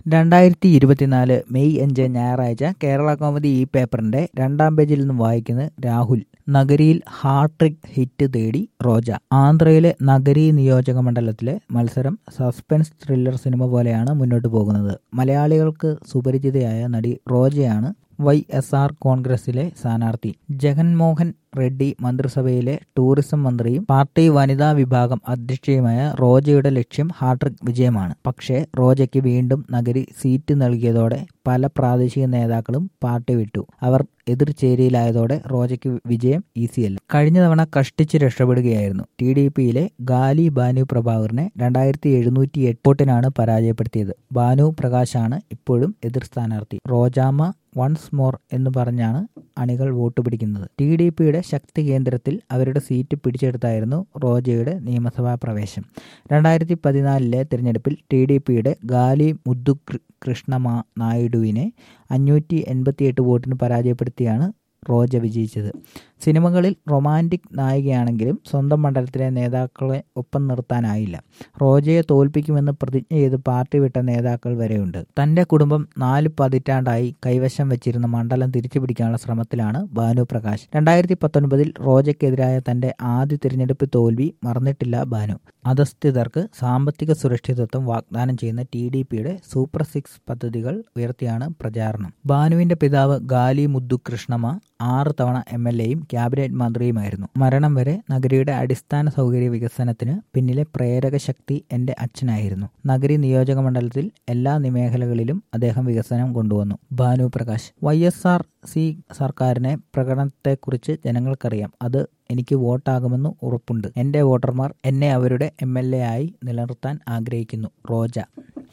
രണ്ടായിരത്തി ഇരുപത്തിനാല് മെയ് അഞ്ച് ഞായറാഴ്ച കേരള കോമഡി ഈ പേപ്പറിന്റെ രണ്ടാം പേജിൽ നിന്നും വായിക്കുന്നത് രാഹുൽ നഗരിയിൽ ഹാട്രിക് ഹിറ്റ് തേടി റോജ ആന്ധ്രയിലെ നഗരി നിയോജക മണ്ഡലത്തിലെ മത്സരം സസ്പെൻസ് ത്രില്ലർ സിനിമ പോലെയാണ് മുന്നോട്ട് പോകുന്നത് മലയാളികൾക്ക് സുപരിചിതയായ നടി റോജയാണ് വൈ എസ് ആർ കോൺഗ്രസിലെ സ്ഥാനാർത്ഥി ജഗൻമോഹൻ റെഡ്ഡി മന്ത്രിസഭയിലെ ടൂറിസം മന്ത്രിയും പാർട്ടി വനിതാ വിഭാഗം അധ്യക്ഷയുമായ റോജയുടെ ലക്ഷ്യം ഹാട്രിക് വിജയമാണ് പക്ഷേ റോജയ്ക്ക് വീണ്ടും നഗരി സീറ്റ് നൽകിയതോടെ പല പ്രാദേശിക നേതാക്കളും പാർട്ടി വിട്ടു അവർ എതിർചേരിയിലായതോടെ റോജയ്ക്ക് വിജയം ഈസിയല്ല കഴിഞ്ഞ തവണ കഷ്ടിച്ച് രക്ഷപ്പെടുകയായിരുന്നു ടി ഡി പിയിലെ ഗാലി ബാനു പ്രഭാകറിനെ രണ്ടായിരത്തി എഴുന്നൂറ്റി എട്ട് വോട്ടിനാണ് പരാജയപ്പെടുത്തിയത് ബാനു പ്രകാശാണ് ഇപ്പോഴും എതിർ സ്ഥാനാർത്ഥി റോജാമ്മ വൺസ് മോർ എന്ന് പറഞ്ഞാണ് അണികൾ വോട്ട് പിടിക്കുന്നത് ടി ഡി പിയുടെ ശക്തി കേന്ദ്രത്തിൽ അവരുടെ സീറ്റ് പിടിച്ചെടുത്തായിരുന്നു റോജയുടെ നിയമസഭാ പ്രവേശം രണ്ടായിരത്തി പതിനാലിലെ തിരഞ്ഞെടുപ്പിൽ ടി ഡി പിയുടെ ഗാലി മുദ്ദു കൃഷ്ണമാ നായിഡുവിനെ അഞ്ഞൂറ്റി എൺപത്തിയെട്ട് വോട്ടിന് പരാജയപ്പെടുത്തിയാണ് റോജ വിജയിച്ചത് സിനിമകളിൽ റൊമാൻറ്റിക് നായികയാണെങ്കിലും സ്വന്തം മണ്ഡലത്തിലെ നേതാക്കളെ ഒപ്പം നിർത്താനായില്ല റോജയെ തോൽപ്പിക്കുമെന്ന് പ്രതിജ്ഞ ചെയ്ത് പാർട്ടി വിട്ട നേതാക്കൾ വരെയുണ്ട് തന്റെ കുടുംബം നാല് പതിറ്റാണ്ടായി കൈവശം വെച്ചിരുന്ന മണ്ഡലം തിരിച്ചുപിടിക്കാനുള്ള ശ്രമത്തിലാണ് ബാനു പ്രകാശ് രണ്ടായിരത്തി പത്തൊൻപതിൽ റോജയ്ക്കെതിരായ തന്റെ ആദ്യ തിരഞ്ഞെടുപ്പ് തോൽവി മറന്നിട്ടില്ല ബാനു അധസ്ഥിതർക്ക് സാമ്പത്തിക സുരക്ഷിതത്വം വാഗ്ദാനം ചെയ്യുന്ന ടി ഡി പിയുടെ സൂപ്പർ സിക്സ് പദ്ധതികൾ ഉയർത്തിയാണ് പ്രചാരണം ബാനുവിന്റെ പിതാവ് ഗാലി മുദ്ദു കൃഷ്ണമ ആറ് തവണ എം എൽ എയും ക്യാബിനറ്റ് മന്ത്രിയുമായിരുന്നു മരണം വരെ നഗരിയുടെ അടിസ്ഥാന സൗകര്യ വികസനത്തിന് പിന്നിലെ പ്രേരക ശക്തി എന്റെ അച്ഛനായിരുന്നു നഗരി നിയോജക മണ്ഡലത്തിൽ എല്ലാ മേഖലകളിലും അദ്ദേഹം വികസനം കൊണ്ടുവന്നു Bhanu Prakash Y S R C സർക്കാരിനെ പ്രകടനത്തെക്കുറിച്ച് ജനങ്ങൾക്കറിയാം അത് എനിക്ക് വോട്ടാകുമെന്ന് ഉറപ്പുണ്ട് എന്റെ വോട്ടർമാർ എന്നെ അവരുടെ എം ആയി നിലനിർത്താൻ ആഗ്രഹിക്കുന്നു റോജ